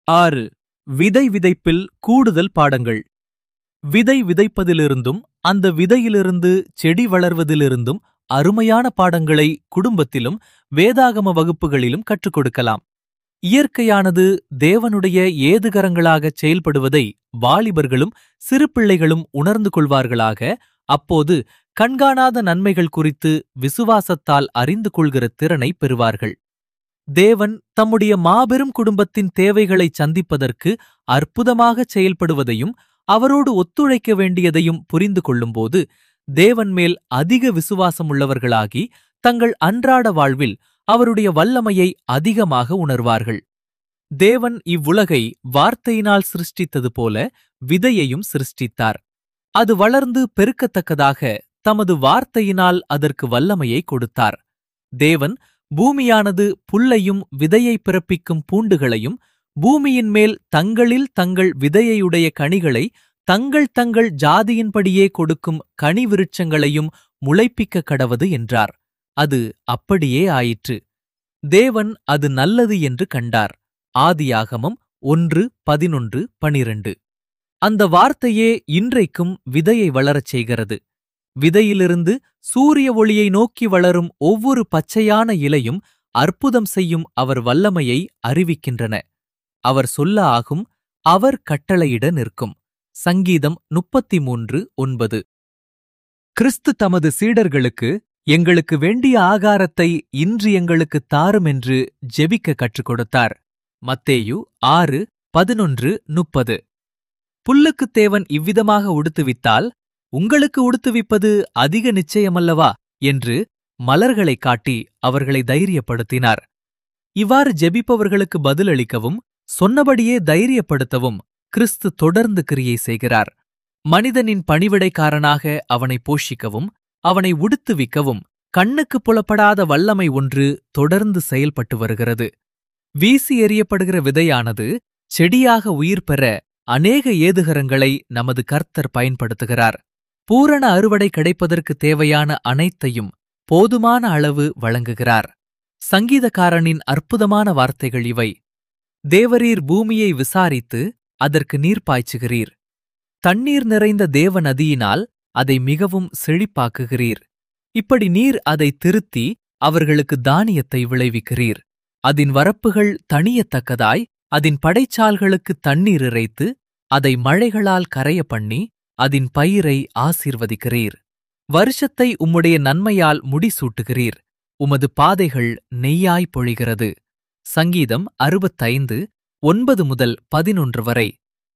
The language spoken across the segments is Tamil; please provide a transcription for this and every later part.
ஆறு விதை விதைப்பில் கூடுதல் பாடங்கள் விதை விதைப்பதிலிருந்தும் அந்த விதையிலிருந்து செடி வளர்வதிலிருந்தும் அருமையான பாடங்களை குடும்பத்திலும் வேதாகம வகுப்புகளிலும் கற்றுக் கொடுக்கலாம் இயற்கையானது தேவனுடைய ஏதுகரங்களாகச் செயல்படுவதை வாலிபர்களும் சிறு பிள்ளைகளும் உணர்ந்து கொள்வார்களாக அப்போது கண்காணாத நன்மைகள் குறித்து விசுவாசத்தால் அறிந்து கொள்கிற திறனை பெறுவார்கள் தேவன் தம்முடைய மாபெரும் குடும்பத்தின் தேவைகளை சந்திப்பதற்கு அற்புதமாகச் செயல்படுவதையும் அவரோடு ஒத்துழைக்க வேண்டியதையும் புரிந்து கொள்ளும்போது தேவன் மேல் அதிக விசுவாசமுள்ளவர்களாகி தங்கள் அன்றாட வாழ்வில் அவருடைய வல்லமையை அதிகமாக உணர்வார்கள் தேவன் இவ்வுலகை வார்த்தையினால் சிருஷ்டித்தது போல விதையையும் சிருஷ்டித்தார் அது வளர்ந்து பெருக்கத்தக்கதாக தமது வார்த்தையினால் அதற்கு வல்லமையை கொடுத்தார் தேவன் பூமியானது புல்லையும் விதையை பிறப்பிக்கும் பூண்டுகளையும் பூமியின் மேல் தங்களில் தங்கள் விதையையுடைய கனிகளை தங்கள் தங்கள் ஜாதியின்படியே கொடுக்கும் கனி விருட்சங்களையும் முளைப்பிக்க கடவது என்றார் அது அப்படியே ஆயிற்று தேவன் அது நல்லது என்று கண்டார் ஆதியாகமம் ஒன்று பதினொன்று பனிரண்டு அந்த வார்த்தையே இன்றைக்கும் விதையை வளரச் செய்கிறது விதையிலிருந்து சூரிய ஒளியை நோக்கி வளரும் ஒவ்வொரு பச்சையான இலையும் அற்புதம் செய்யும் அவர் வல்லமையை அறிவிக்கின்றன அவர் சொல்ல ஆகும் அவர் கட்டளையிட நிற்கும் சங்கீதம் முப்பத்தி மூன்று ஒன்பது கிறிஸ்து தமது சீடர்களுக்கு எங்களுக்கு வேண்டிய ஆகாரத்தை இன்று எங்களுக்கு தாரும் என்று ஜெபிக்க கற்றுக் கொடுத்தார் மத்தேயு ஆறு பதினொன்று முப்பது புல்லுக்குத் தேவன் இவ்விதமாக உடுத்துவித்தால் உங்களுக்கு உடுத்துவிப்பது அதிக நிச்சயமல்லவா என்று மலர்களைக் காட்டி அவர்களை தைரியப்படுத்தினார் இவ்வாறு ஜெபிப்பவர்களுக்கு பதிலளிக்கவும் சொன்னபடியே தைரியப்படுத்தவும் கிறிஸ்து தொடர்ந்து கிரியை செய்கிறார் மனிதனின் பணிவிடைக்காரனாக அவனை போஷிக்கவும் அவனை உடுத்துவிக்கவும் கண்ணுக்கு புலப்படாத வல்லமை ஒன்று தொடர்ந்து செயல்பட்டு வருகிறது வீசி எறியப்படுகிற விதையானது செடியாக உயிர் பெற அநேக ஏதுகரங்களை நமது கர்த்தர் பயன்படுத்துகிறார் பூரண அறுவடை கிடைப்பதற்கு தேவையான அனைத்தையும் போதுமான அளவு வழங்குகிறார் சங்கீதக்காரனின் அற்புதமான வார்த்தைகள் இவை தேவரீர் பூமியை விசாரித்து அதற்கு நீர் பாய்ச்சுகிறீர் தண்ணீர் நிறைந்த தேவ நதியினால் அதை மிகவும் செழிப்பாக்குகிறீர் இப்படி நீர் அதை திருத்தி அவர்களுக்கு தானியத்தை விளைவிக்கிறீர் அதன் வரப்புகள் தணியத்தக்கதாய் அதன் படைச்சால்களுக்கு தண்ணீர் இறைத்து அதை மழைகளால் கரைய பண்ணி அதன் பயிரை ஆசீர்வதிக்கிறீர் வருஷத்தை உம்முடைய நன்மையால் முடிசூட்டுகிறீர் உமது பாதைகள் நெய்யாய் பொழிகிறது சங்கீதம் அறுபத்தைந்து ஒன்பது முதல் பதினொன்று வரை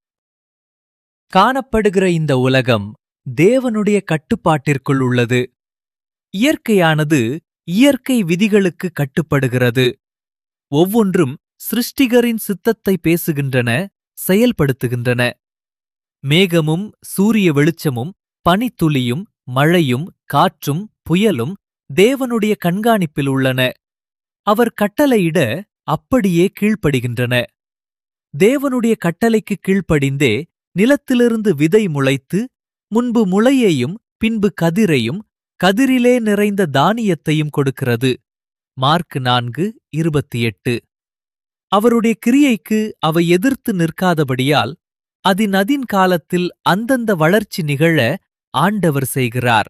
காணப்படுகிற இந்த உலகம் தேவனுடைய கட்டுப்பாட்டிற்குள் உள்ளது இயற்கையானது இயற்கை விதிகளுக்கு கட்டுப்படுகிறது ஒவ்வொன்றும் சிருஷ்டிகரின் சித்தத்தை பேசுகின்றன செயல்படுத்துகின்றன மேகமும் சூரிய வெளிச்சமும் பனித்துளியும் மழையும் காற்றும் புயலும் தேவனுடைய கண்காணிப்பில் உள்ளன அவர் கட்டளையிட அப்படியே கீழ்ப்படுகின்றன தேவனுடைய கட்டளைக்கு கீழ்ப்படிந்தே நிலத்திலிருந்து விதை முளைத்து முன்பு முளையையும் பின்பு கதிரையும் கதிரிலே நிறைந்த தானியத்தையும் கொடுக்கிறது மார்க் நான்கு இருபத்தி எட்டு அவருடைய கிரியைக்கு அவை எதிர்த்து நிற்காதபடியால் அதின் அதின் காலத்தில் அந்தந்த வளர்ச்சி நிகழ ஆண்டவர் செய்கிறார்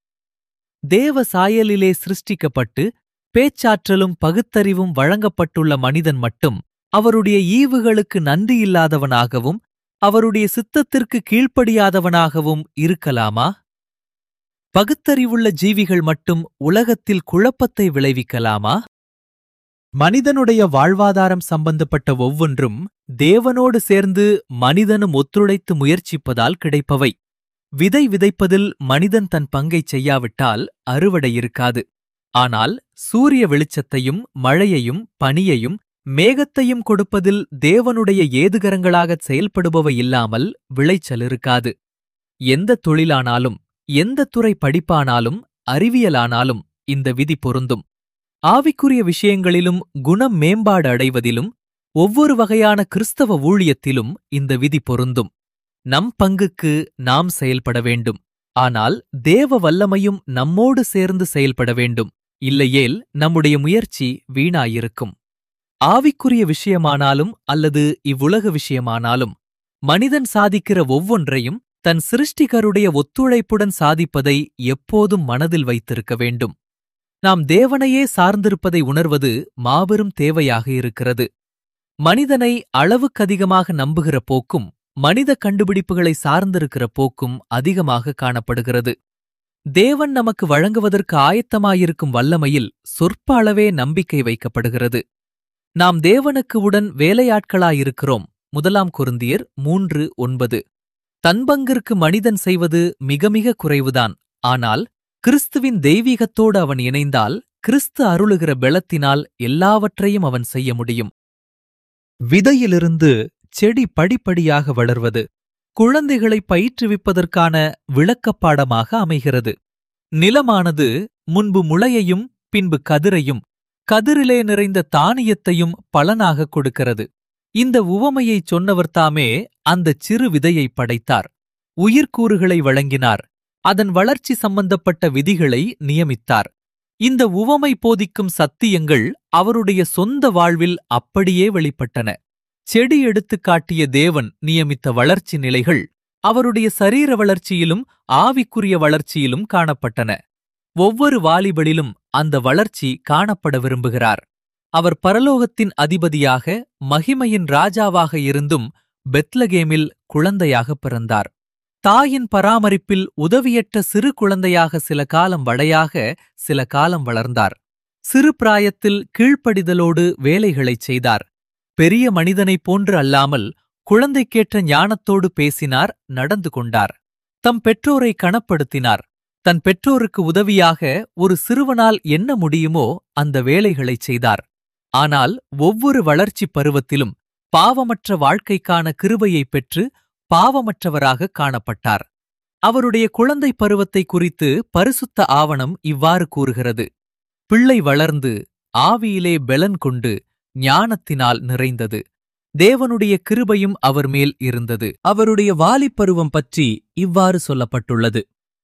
தேவ சாயலிலே சிருஷ்டிக்கப்பட்டு பேச்சாற்றலும் பகுத்தறிவும் வழங்கப்பட்டுள்ள மனிதன் மட்டும் அவருடைய ஈவுகளுக்கு நன்றியில்லாதவனாகவும் அவருடைய சித்தத்திற்கு கீழ்ப்படியாதவனாகவும் இருக்கலாமா பகுத்தறிவுள்ள ஜீவிகள் மட்டும் உலகத்தில் குழப்பத்தை விளைவிக்கலாமா மனிதனுடைய வாழ்வாதாரம் சம்பந்தப்பட்ட ஒவ்வொன்றும் தேவனோடு சேர்ந்து மனிதனும் ஒத்துழைத்து முயற்சிப்பதால் கிடைப்பவை விதை விதைப்பதில் மனிதன் தன் பங்கைச் செய்யாவிட்டால் அறுவடை இருக்காது ஆனால் சூரிய வெளிச்சத்தையும் மழையையும் பனியையும் மேகத்தையும் கொடுப்பதில் தேவனுடைய ஏதுகரங்களாகச் செயல்படுபவை இல்லாமல் விளைச்சல் இருக்காது எந்த தொழிலானாலும் எந்த துறை படிப்பானாலும் அறிவியலானாலும் இந்த விதி பொருந்தும் ஆவிக்குரிய விஷயங்களிலும் குணம் மேம்பாடு அடைவதிலும் ஒவ்வொரு வகையான கிறிஸ்தவ ஊழியத்திலும் இந்த விதி பொருந்தும் நம் பங்குக்கு நாம் செயல்பட வேண்டும் ஆனால் தேவ வல்லமையும் நம்மோடு சேர்ந்து செயல்பட வேண்டும் இல்லையேல் நம்முடைய முயற்சி வீணாயிருக்கும் ஆவிக்குரிய விஷயமானாலும் அல்லது இவ்வுலக விஷயமானாலும் மனிதன் சாதிக்கிற ஒவ்வொன்றையும் தன் சிருஷ்டிகருடைய ஒத்துழைப்புடன் சாதிப்பதை எப்போதும் மனதில் வைத்திருக்க வேண்டும் நாம் தேவனையே சார்ந்திருப்பதை உணர்வது மாபெரும் தேவையாக இருக்கிறது மனிதனை அளவுக்கதிகமாக நம்புகிற போக்கும் மனித கண்டுபிடிப்புகளை சார்ந்திருக்கிற போக்கும் அதிகமாக காணப்படுகிறது தேவன் நமக்கு வழங்குவதற்கு ஆயத்தமாயிருக்கும் வல்லமையில் சொற்ப அளவே நம்பிக்கை வைக்கப்படுகிறது நாம் தேவனுக்கு உடன் வேலையாட்களாயிருக்கிறோம் முதலாம் குருந்தியர் மூன்று ஒன்பது தன்பங்கிற்கு மனிதன் செய்வது மிக மிக குறைவுதான் ஆனால் கிறிஸ்துவின் தெய்வீகத்தோடு அவன் இணைந்தால் கிறிஸ்து அருளுகிற பெலத்தினால் எல்லாவற்றையும் அவன் செய்ய முடியும் விதையிலிருந்து செடி படிப்படியாக வளர்வது குழந்தைகளை பயிற்றுவிப்பதற்கான விளக்கப்பாடமாக அமைகிறது நிலமானது முன்பு முளையையும் பின்பு கதிரையும் கதிரிலே நிறைந்த தானியத்தையும் பலனாக கொடுக்கிறது இந்த உவமையைச் சொன்னவர்தாமே அந்தச் சிறு விதையை படைத்தார் உயிர்க்கூறுகளை வழங்கினார் அதன் வளர்ச்சி சம்பந்தப்பட்ட விதிகளை நியமித்தார் இந்த உவமை போதிக்கும் சத்தியங்கள் அவருடைய சொந்த வாழ்வில் அப்படியே வெளிப்பட்டன செடி எடுத்துக் காட்டிய தேவன் நியமித்த வளர்ச்சி நிலைகள் அவருடைய சரீர வளர்ச்சியிலும் ஆவிக்குரிய வளர்ச்சியிலும் காணப்பட்டன ஒவ்வொரு வாலிபலிலும் அந்த வளர்ச்சி காணப்பட விரும்புகிறார் அவர் பரலோகத்தின் அதிபதியாக மகிமையின் ராஜாவாக இருந்தும் பெத்லகேமில் குழந்தையாக பிறந்தார் தாயின் பராமரிப்பில் உதவியற்ற சிறு குழந்தையாக சில காலம் வடையாக சில காலம் வளர்ந்தார் சிறு பிராயத்தில் கீழ்ப்படிதலோடு வேலைகளைச் செய்தார் பெரிய மனிதனைப் போன்று அல்லாமல் குழந்தைக்கேற்ற ஞானத்தோடு பேசினார் நடந்து கொண்டார் தம் பெற்றோரை கணப்படுத்தினார் தன் பெற்றோருக்கு உதவியாக ஒரு சிறுவனால் என்ன முடியுமோ அந்த வேலைகளைச் செய்தார் ஆனால் ஒவ்வொரு வளர்ச்சிப் பருவத்திலும் பாவமற்ற வாழ்க்கைக்கான கிருபையைப் பெற்று பாவமற்றவராக காணப்பட்டார் அவருடைய குழந்தை பருவத்தை குறித்து பரிசுத்த ஆவணம் இவ்வாறு கூறுகிறது பிள்ளை வளர்ந்து ஆவியிலே பெலன் கொண்டு ஞானத்தினால் நிறைந்தது தேவனுடைய கிருபையும் அவர் மேல் இருந்தது அவருடைய வாலிப்பருவம் பற்றி இவ்வாறு சொல்லப்பட்டுள்ளது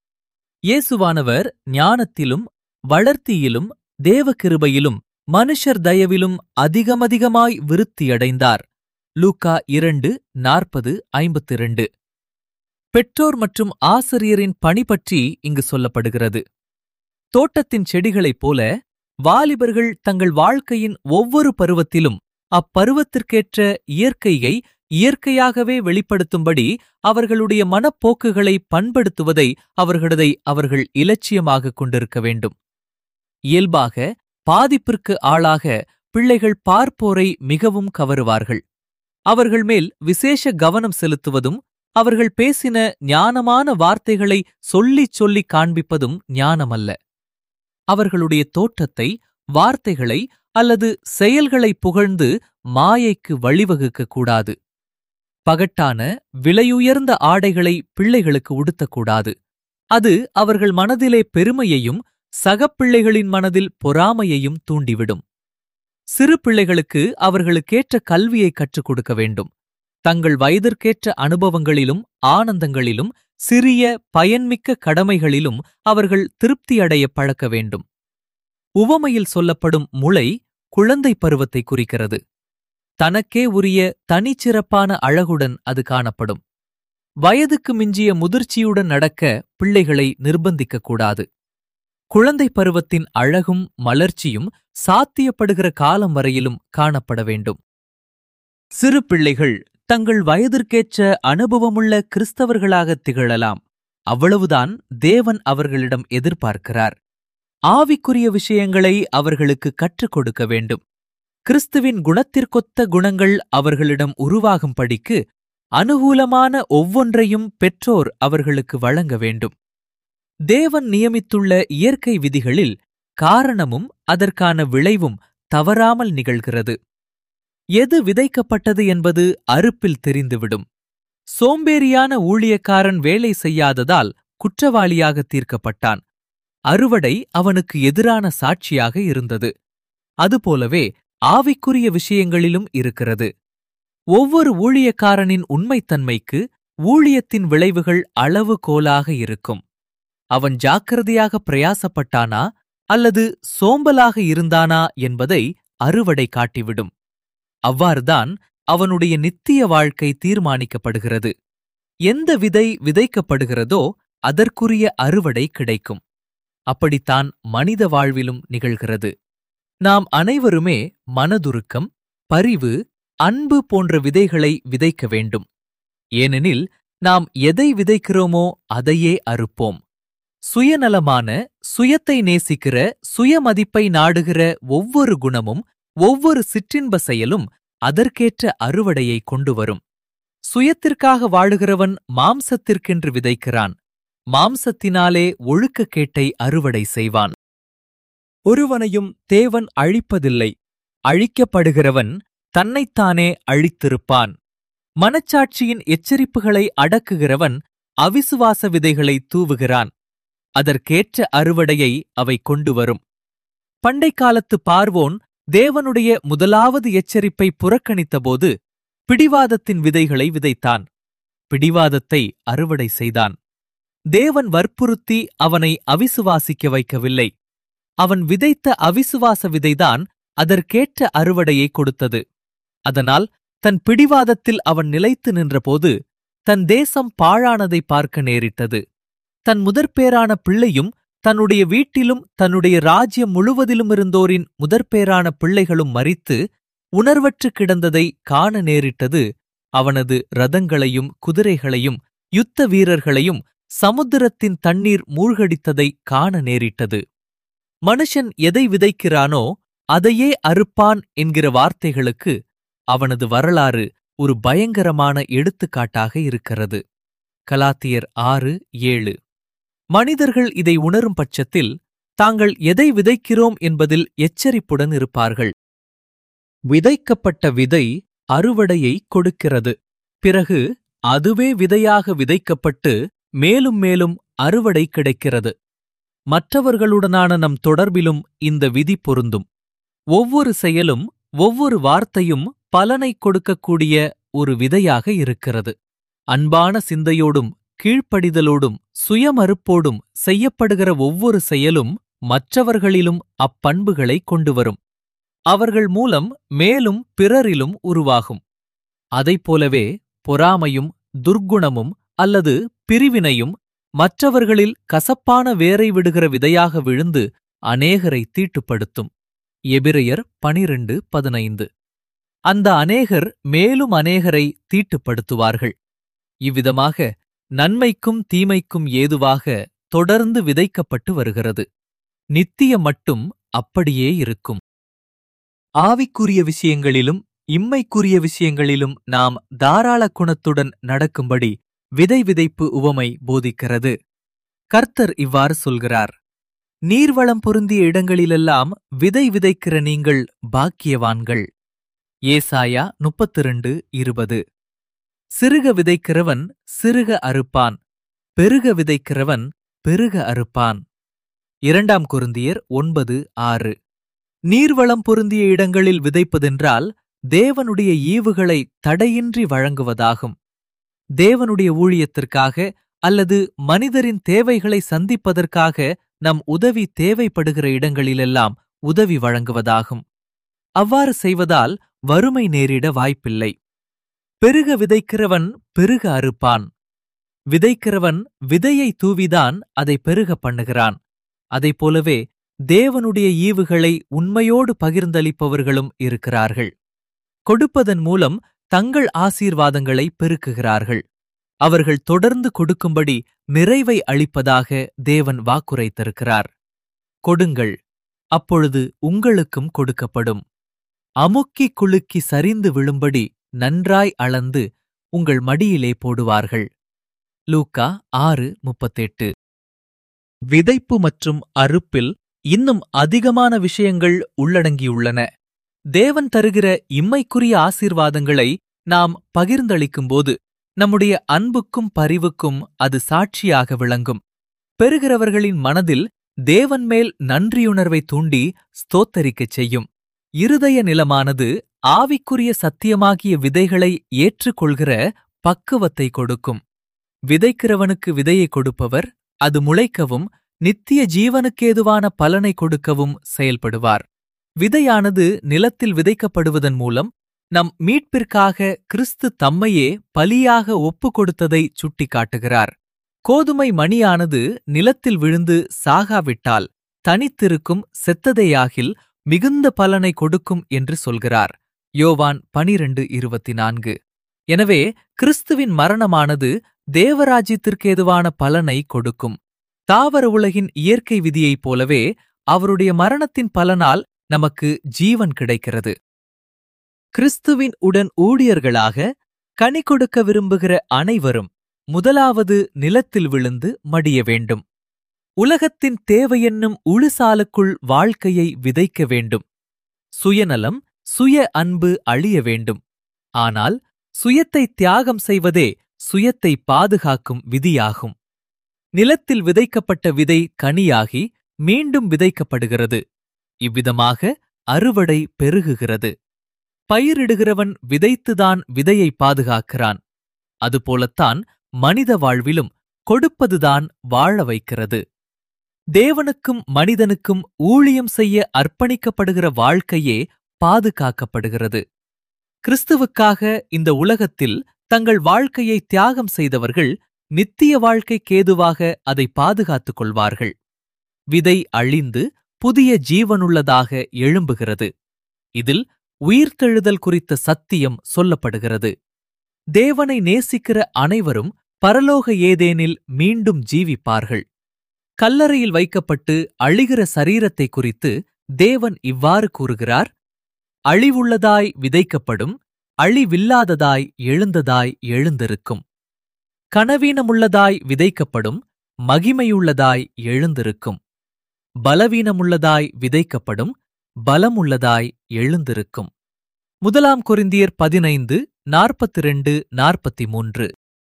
இயேசுவானவர் ஞானத்திலும் வளர்த்தியிலும் தேவ கிருபையிலும் மனுஷர் தயவிலும் அதிகமதிகமாய் விருத்தியடைந்தார் லூக்கா இரண்டு நாற்பது ஐம்பத்திரண்டு பெற்றோர் மற்றும் ஆசிரியரின் பணி பற்றி இங்கு சொல்லப்படுகிறது தோட்டத்தின் செடிகளைப் போல வாலிபர்கள் தங்கள் வாழ்க்கையின் ஒவ்வொரு பருவத்திலும் அப்பருவத்திற்கேற்ற இயற்கையை இயற்கையாகவே வெளிப்படுத்தும்படி அவர்களுடைய மனப்போக்குகளை பண்படுத்துவதை அவர்களதை அவர்கள் இலட்சியமாக கொண்டிருக்க வேண்டும் இயல்பாக பாதிப்பிற்கு ஆளாக பிள்ளைகள் பார்ப்போரை மிகவும் கவருவார்கள் அவர்கள் மேல் விசேஷ கவனம் செலுத்துவதும் அவர்கள் பேசின ஞானமான வார்த்தைகளை சொல்லிச் சொல்லிக் காண்பிப்பதும் ஞானமல்ல அவர்களுடைய தோற்றத்தை வார்த்தைகளை அல்லது செயல்களை புகழ்ந்து மாயைக்கு வழிவகுக்க கூடாது பகட்டான விலையுயர்ந்த ஆடைகளை பிள்ளைகளுக்கு உடுத்தக்கூடாது அது அவர்கள் மனதிலே பெருமையையும் சகப்பிள்ளைகளின் மனதில் பொறாமையையும் தூண்டிவிடும் சிறு பிள்ளைகளுக்கு அவர்களுக்கேற்ற கல்வியை கற்றுக் கொடுக்க வேண்டும் தங்கள் வயதிற்கேற்ற அனுபவங்களிலும் ஆனந்தங்களிலும் சிறிய பயன்மிக்க கடமைகளிலும் அவர்கள் திருப்தியடைய பழக்க வேண்டும் உவமையில் சொல்லப்படும் முளை குழந்தை பருவத்தை குறிக்கிறது தனக்கே உரிய தனிச்சிறப்பான அழகுடன் அது காணப்படும் வயதுக்கு மிஞ்சிய முதிர்ச்சியுடன் நடக்க பிள்ளைகளை நிர்பந்திக்கக்கூடாது குழந்தை பருவத்தின் அழகும் மலர்ச்சியும் சாத்தியப்படுகிற காலம் வரையிலும் காணப்பட வேண்டும் சிறு பிள்ளைகள் தங்கள் வயதிற்கேற்ற அனுபவமுள்ள கிறிஸ்தவர்களாக திகழலாம் அவ்வளவுதான் தேவன் அவர்களிடம் எதிர்பார்க்கிறார் ஆவிக்குரிய விஷயங்களை அவர்களுக்கு கற்றுக் கொடுக்க வேண்டும் கிறிஸ்துவின் குணத்திற்கொத்த குணங்கள் அவர்களிடம் உருவாகும்படிக்கு அனுகூலமான ஒவ்வொன்றையும் பெற்றோர் அவர்களுக்கு வழங்க வேண்டும் தேவன் நியமித்துள்ள இயற்கை விதிகளில் காரணமும் அதற்கான விளைவும் தவறாமல் நிகழ்கிறது எது விதைக்கப்பட்டது என்பது அறுப்பில் தெரிந்துவிடும் சோம்பேறியான ஊழியக்காரன் வேலை செய்யாததால் குற்றவாளியாக தீர்க்கப்பட்டான் அறுவடை அவனுக்கு எதிரான சாட்சியாக இருந்தது அதுபோலவே ஆவிக்குரிய விஷயங்களிலும் இருக்கிறது ஒவ்வொரு ஊழியக்காரனின் உண்மைத்தன்மைக்கு ஊழியத்தின் விளைவுகள் அளவு கோலாக இருக்கும் அவன் ஜாக்கிரதையாக பிரயாசப்பட்டானா அல்லது சோம்பலாக இருந்தானா என்பதை அறுவடை காட்டிவிடும் அவ்வாறுதான் அவனுடைய நித்திய வாழ்க்கை தீர்மானிக்கப்படுகிறது எந்த விதை விதைக்கப்படுகிறதோ அதற்குரிய அறுவடை கிடைக்கும் அப்படித்தான் மனித வாழ்விலும் நிகழ்கிறது நாம் அனைவருமே மனதுருக்கம் பரிவு அன்பு போன்ற விதைகளை விதைக்க வேண்டும் ஏனெனில் நாம் எதை விதைக்கிறோமோ அதையே அறுப்போம் சுயநலமான சுயத்தை நேசிக்கிற சுயமதிப்பை நாடுகிற ஒவ்வொரு குணமும் ஒவ்வொரு சிற்றின்ப செயலும் அதற்கேற்ற அறுவடையை கொண்டு வரும் சுயத்திற்காக வாழுகிறவன் மாம்சத்திற்கென்று விதைக்கிறான் மாம்சத்தினாலே ஒழுக்கக்கேட்டை அறுவடை செய்வான் ஒருவனையும் தேவன் அழிப்பதில்லை அழிக்கப்படுகிறவன் தன்னைத்தானே அழித்திருப்பான் மனச்சாட்சியின் எச்சரிப்புகளை அடக்குகிறவன் அவிசுவாச விதைகளை தூவுகிறான் அதற்கேற்ற அறுவடையை அவை கொண்டு வரும் பண்டைக்காலத்து பார்வோன் தேவனுடைய முதலாவது எச்சரிப்பை புறக்கணித்தபோது பிடிவாதத்தின் விதைகளை விதைத்தான் பிடிவாதத்தை அறுவடை செய்தான் தேவன் வற்புறுத்தி அவனை அவிசுவாசிக்க வைக்கவில்லை அவன் விதைத்த அவிசுவாச விதைதான் அதற்கேற்ற அறுவடையை கொடுத்தது அதனால் தன் பிடிவாதத்தில் அவன் நிலைத்து நின்றபோது தன் தேசம் பாழானதை பார்க்க நேரிட்டது தன் முதற்பேரான பிள்ளையும் தன்னுடைய வீட்டிலும் தன்னுடைய ராஜ்யம் முழுவதிலும் இருந்தோரின் முதற்பேரான பிள்ளைகளும் மரித்து உணர்வற்று கிடந்ததை காண நேரிட்டது அவனது ரதங்களையும் குதிரைகளையும் யுத்த வீரர்களையும் சமுத்திரத்தின் தண்ணீர் மூழ்கடித்ததை காண நேரிட்டது மனுஷன் எதை விதைக்கிறானோ அதையே அறுப்பான் என்கிற வார்த்தைகளுக்கு அவனது வரலாறு ஒரு பயங்கரமான எடுத்துக்காட்டாக இருக்கிறது கலாத்தியர் ஆறு ஏழு மனிதர்கள் இதை உணரும் பட்சத்தில் தாங்கள் எதை விதைக்கிறோம் என்பதில் எச்சரிப்புடன் இருப்பார்கள் விதைக்கப்பட்ட விதை அறுவடையை கொடுக்கிறது பிறகு அதுவே விதையாக விதைக்கப்பட்டு மேலும் மேலும் அறுவடை கிடைக்கிறது மற்றவர்களுடனான நம் தொடர்பிலும் இந்த விதி பொருந்தும் ஒவ்வொரு செயலும் ஒவ்வொரு வார்த்தையும் பலனை கொடுக்கக்கூடிய ஒரு விதையாக இருக்கிறது அன்பான சிந்தையோடும் கீழ்ப்படிதலோடும் சுயமறுப்போடும் செய்யப்படுகிற ஒவ்வொரு செயலும் மற்றவர்களிலும் அப்பண்புகளை கொண்டு வரும் அவர்கள் மூலம் மேலும் பிறரிலும் உருவாகும் அதைப்போலவே பொறாமையும் துர்க்குணமும் அல்லது பிரிவினையும் மற்றவர்களில் கசப்பான வேரை விடுகிற விதையாக விழுந்து அநேகரை தீட்டுப்படுத்தும் எபிரையர் பனிரெண்டு பதினைந்து அந்த அநேகர் மேலும் அநேகரை தீட்டுப்படுத்துவார்கள் இவ்விதமாக நன்மைக்கும் தீமைக்கும் ஏதுவாக தொடர்ந்து விதைக்கப்பட்டு வருகிறது நித்திய மட்டும் அப்படியே இருக்கும் ஆவிக்குரிய விஷயங்களிலும் இம்மைக்குரிய விஷயங்களிலும் நாம் தாராள குணத்துடன் நடக்கும்படி விதை விதைப்பு உவமை போதிக்கிறது கர்த்தர் இவ்வாறு சொல்கிறார் நீர்வளம் பொருந்திய இடங்களிலெல்லாம் விதை விதைக்கிற நீங்கள் பாக்கியவான்கள் ஏசாயா முப்பத்திரண்டு இருபது சிறுக விதைக்கிறவன் சிறுக அறுப்பான் பெருக விதைக்கிறவன் பெருக அறுப்பான் இரண்டாம் குருந்தியர் ஒன்பது ஆறு நீர்வளம் பொருந்திய இடங்களில் விதைப்பதென்றால் தேவனுடைய ஈவுகளை தடையின்றி வழங்குவதாகும் தேவனுடைய ஊழியத்திற்காக அல்லது மனிதரின் தேவைகளை சந்திப்பதற்காக நம் உதவி தேவைப்படுகிற இடங்களிலெல்லாம் உதவி வழங்குவதாகும் அவ்வாறு செய்வதால் வறுமை நேரிட வாய்ப்பில்லை பெருக விதைக்கிறவன் பெருக அறுப்பான் விதைக்கிறவன் விதையை தூவிதான் அதை பெருக பண்ணுகிறான் அதைப்போலவே தேவனுடைய ஈவுகளை உண்மையோடு பகிர்ந்தளிப்பவர்களும் இருக்கிறார்கள் கொடுப்பதன் மூலம் தங்கள் ஆசீர்வாதங்களை பெருக்குகிறார்கள் அவர்கள் தொடர்ந்து கொடுக்கும்படி நிறைவை அளிப்பதாக தேவன் வாக்குரைத்திருக்கிறார் கொடுங்கள் அப்பொழுது உங்களுக்கும் கொடுக்கப்படும் அமுக்கி குலுக்கி சரிந்து விழும்படி நன்றாய் அளந்து உங்கள் மடியிலே போடுவார்கள் லூக்கா ஆறு முப்பத்தெட்டு விதைப்பு மற்றும் அறுப்பில் இன்னும் அதிகமான விஷயங்கள் உள்ளடங்கியுள்ளன தேவன் தருகிற இம்மைக்குரிய ஆசீர்வாதங்களை நாம் பகிர்ந்தளிக்கும்போது நம்முடைய அன்புக்கும் பரிவுக்கும் அது சாட்சியாக விளங்கும் பெறுகிறவர்களின் மனதில் தேவன் மேல் நன்றியுணர்வை தூண்டி ஸ்தோத்தரிக்கச் செய்யும் இருதய நிலமானது ஆவிக்குரிய சத்தியமாகிய விதைகளை ஏற்றுக்கொள்கிற பக்குவத்தை கொடுக்கும் விதைக்கிறவனுக்கு விதையை கொடுப்பவர் அது முளைக்கவும் நித்திய ஜீவனுக்கேதுவான பலனை கொடுக்கவும் செயல்படுவார் விதையானது நிலத்தில் விதைக்கப்படுவதன் மூலம் நம் மீட்பிற்காக கிறிஸ்து தம்மையே பலியாக ஒப்புக் கொடுத்ததை சுட்டிக்காட்டுகிறார் கோதுமை மணியானது நிலத்தில் விழுந்து சாகாவிட்டால் தனித்திருக்கும் செத்ததேயாகில் மிகுந்த பலனை கொடுக்கும் என்று சொல்கிறார் யோவான் பனிரெண்டு இருபத்தி நான்கு எனவே கிறிஸ்துவின் மரணமானது தேவராஜ்யத்திற்கேதுவான பலனை கொடுக்கும் தாவர உலகின் இயற்கை விதியைப் போலவே அவருடைய மரணத்தின் பலனால் நமக்கு ஜீவன் கிடைக்கிறது கிறிஸ்துவின் உடன் ஊழியர்களாக கனி கொடுக்க விரும்புகிற அனைவரும் முதலாவது நிலத்தில் விழுந்து மடிய வேண்டும் உலகத்தின் தேவையென்னும் உளுசாலுக்குள் வாழ்க்கையை விதைக்க வேண்டும் சுயநலம் சுய அன்பு அழிய வேண்டும் ஆனால் சுயத்தை தியாகம் செய்வதே சுயத்தை பாதுகாக்கும் விதியாகும் நிலத்தில் விதைக்கப்பட்ட விதை கனியாகி மீண்டும் விதைக்கப்படுகிறது இவ்விதமாக அறுவடை பெருகுகிறது பயிரிடுகிறவன் விதைத்துதான் விதையை பாதுகாக்கிறான் அதுபோலத்தான் மனித வாழ்விலும் கொடுப்பதுதான் வாழ வைக்கிறது தேவனுக்கும் மனிதனுக்கும் ஊழியம் செய்ய அர்ப்பணிக்கப்படுகிற வாழ்க்கையே பாதுகாக்கப்படுகிறது கிறிஸ்துவுக்காக இந்த உலகத்தில் தங்கள் வாழ்க்கையை தியாகம் செய்தவர்கள் நித்திய வாழ்க்கைக்கேதுவாக அதை பாதுகாத்துக் கொள்வார்கள் விதை அழிந்து புதிய ஜீவனுள்ளதாக எழும்புகிறது இதில் உயிர்த்தெழுதல் குறித்த சத்தியம் சொல்லப்படுகிறது தேவனை நேசிக்கிற அனைவரும் பரலோக ஏதேனில் மீண்டும் ஜீவிப்பார்கள் கல்லறையில் வைக்கப்பட்டு அழிகிற சரீரத்தை குறித்து தேவன் இவ்வாறு கூறுகிறார் அழிவுள்ளதாய் விதைக்கப்படும் அழிவில்லாததாய் எழுந்ததாய் எழுந்திருக்கும் கனவீனமுள்ளதாய் விதைக்கப்படும் மகிமையுள்ளதாய் எழுந்திருக்கும் பலவீனமுள்ளதாய் விதைக்கப்படும் பலமுள்ளதாய் எழுந்திருக்கும் முதலாம் கொரிந்தியர் பதினைந்து நாற்பத்தி ரெண்டு நாற்பத்தி மூன்று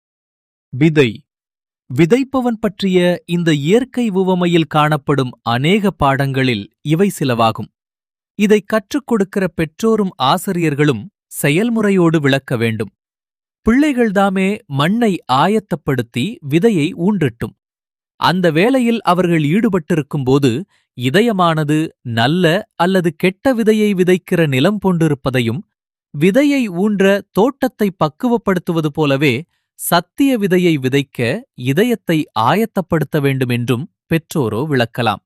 விதை விதைப்பவன் பற்றிய இந்த இயற்கை உவமையில் காணப்படும் அநேக பாடங்களில் இவை சிலவாகும் இதை கற்றுக் கொடுக்கிற பெற்றோரும் ஆசிரியர்களும் செயல்முறையோடு விளக்க வேண்டும் பிள்ளைகள்தாமே மண்ணை ஆயத்தப்படுத்தி விதையை ஊன்றட்டும் அந்த வேளையில் அவர்கள் ஈடுபட்டிருக்கும்போது இதயமானது நல்ல அல்லது கெட்ட விதையை விதைக்கிற நிலம் போன்றிருப்பதையும் விதையை ஊன்ற தோட்டத்தை பக்குவப்படுத்துவது போலவே சத்திய விதையை விதைக்க இதயத்தை ஆயத்தப்படுத்த வேண்டுமென்றும் பெற்றோரோ விளக்கலாம்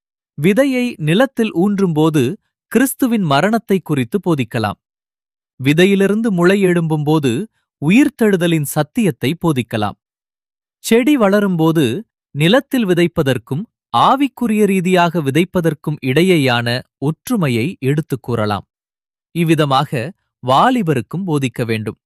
விதையை நிலத்தில் ஊன்றும்போது கிறிஸ்துவின் மரணத்தை குறித்து போதிக்கலாம் விதையிலிருந்து முளை எழும்பும்போது உயிர்த்தெழுதலின் சத்தியத்தை போதிக்கலாம் செடி வளரும்போது நிலத்தில் விதைப்பதற்கும் ஆவிக்குரிய ரீதியாக விதைப்பதற்கும் இடையேயான ஒற்றுமையை எடுத்துக் கூறலாம் இவ்விதமாக வாலிபருக்கும் போதிக்க வேண்டும்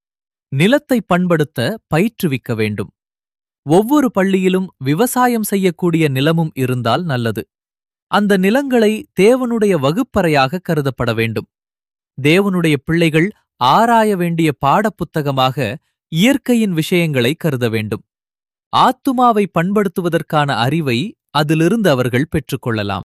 நிலத்தை பண்படுத்த பயிற்றுவிக்க வேண்டும் ஒவ்வொரு பள்ளியிலும் விவசாயம் செய்யக்கூடிய நிலமும் இருந்தால் நல்லது அந்த நிலங்களை தேவனுடைய வகுப்பறையாக கருதப்பட வேண்டும் தேவனுடைய பிள்ளைகள் ஆராய வேண்டிய பாடப்புத்தகமாக இயற்கையின் விஷயங்களை கருத வேண்டும் ஆத்துமாவை பண்படுத்துவதற்கான அறிவை அதிலிருந்து அவர்கள் பெற்றுக்கொள்ளலாம்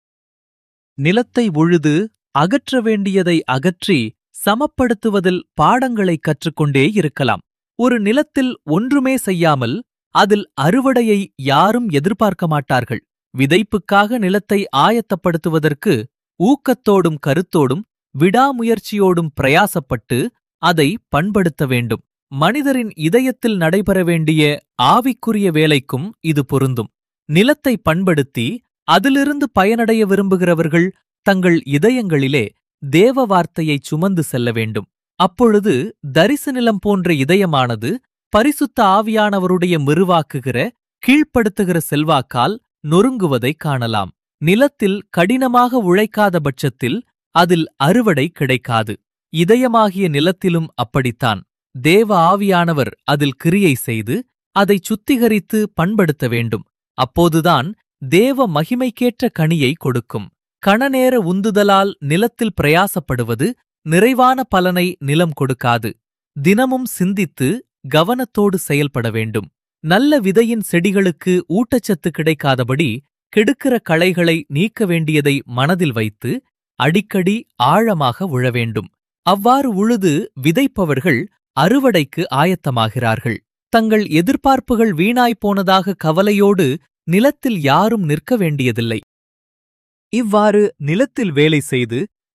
நிலத்தை உழுது அகற்ற வேண்டியதை அகற்றி சமப்படுத்துவதில் பாடங்களை கற்றுக்கொண்டே இருக்கலாம் ஒரு நிலத்தில் ஒன்றுமே செய்யாமல் அதில் அறுவடையை யாரும் எதிர்பார்க்க மாட்டார்கள் விதைப்புக்காக நிலத்தை ஆயத்தப்படுத்துவதற்கு ஊக்கத்தோடும் கருத்தோடும் விடாமுயற்சியோடும் பிரயாசப்பட்டு அதை பண்படுத்த வேண்டும் மனிதரின் இதயத்தில் நடைபெற வேண்டிய ஆவிக்குரிய வேலைக்கும் இது பொருந்தும் நிலத்தை பண்படுத்தி அதிலிருந்து பயனடைய விரும்புகிறவர்கள் தங்கள் இதயங்களிலே தேவ வார்த்தையை சுமந்து செல்ல வேண்டும் அப்பொழுது தரிசு நிலம் போன்ற இதயமானது பரிசுத்த ஆவியானவருடைய மிருவாக்குகிற கீழ்ப்படுத்துகிற செல்வாக்கால் நொறுங்குவதைக் காணலாம் நிலத்தில் கடினமாக உழைக்காத பட்சத்தில் அதில் அறுவடை கிடைக்காது இதயமாகிய நிலத்திலும் அப்படித்தான் தேவ ஆவியானவர் அதில் கிரியை செய்து அதை சுத்திகரித்து பண்படுத்த வேண்டும் அப்போதுதான் தேவ மகிமைக்கேற்ற கனியை கொடுக்கும் கணநேர உந்துதலால் நிலத்தில் பிரயாசப்படுவது நிறைவான பலனை நிலம் கொடுக்காது தினமும் சிந்தித்து கவனத்தோடு செயல்பட வேண்டும் நல்ல விதையின் செடிகளுக்கு ஊட்டச்சத்து கிடைக்காதபடி கெடுக்கிற களைகளை நீக்க வேண்டியதை மனதில் வைத்து அடிக்கடி ஆழமாக உழ வேண்டும் அவ்வாறு உழுது விதைப்பவர்கள் அறுவடைக்கு ஆயத்தமாகிறார்கள் தங்கள் எதிர்பார்ப்புகள் வீணாய்ப் போனதாக கவலையோடு நிலத்தில் யாரும் நிற்க வேண்டியதில்லை இவ்வாறு நிலத்தில் வேலை செய்து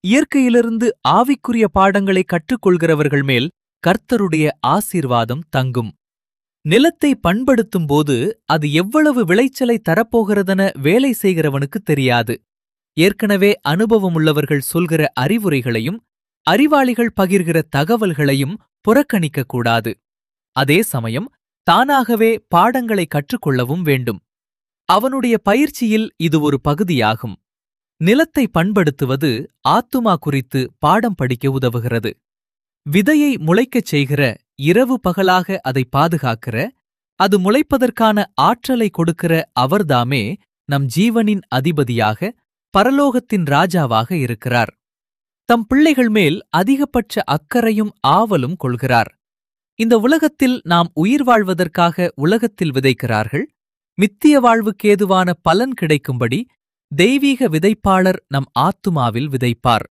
இயற்கையிலிருந்து ஆவிக்குரிய பாடங்களை கற்றுக்கொள்கிறவர்கள் மேல் கர்த்தருடைய ஆசீர்வாதம் தங்கும் நிலத்தை பண்படுத்தும் போது அது எவ்வளவு விளைச்சலை தரப்போகிறதென வேலை செய்கிறவனுக்கு தெரியாது ஏற்கனவே அனுபவமுள்ளவர்கள் சொல்கிற அறிவுரைகளையும் அறிவாளிகள் பகிர்கிற தகவல்களையும் புறக்கணிக்கக் கூடாது அதே சமயம் தானாகவே பாடங்களை கற்றுக்கொள்ளவும் வேண்டும் அவனுடைய பயிற்சியில் இது ஒரு பகுதியாகும் நிலத்தை பண்படுத்துவது ஆத்துமா குறித்து பாடம் படிக்க உதவுகிறது விதையை முளைக்கச் செய்கிற இரவு பகலாக அதை பாதுகாக்கிற அது முளைப்பதற்கான ஆற்றலை கொடுக்கிற அவர்தாமே நம் ஜீவனின் அதிபதியாக பரலோகத்தின் ராஜாவாக இருக்கிறார் தம் பிள்ளைகள் மேல் அதிகபட்ச அக்கறையும் ஆவலும் கொள்கிறார் இந்த உலகத்தில் நாம் உயிர் வாழ்வதற்காக உலகத்தில் விதைக்கிறார்கள் மித்திய வாழ்வுக்கேதுவான பலன் கிடைக்கும்படி தெய்வீக விதைப்பாளர் நம் ஆத்துமாவில் விதைப்பார்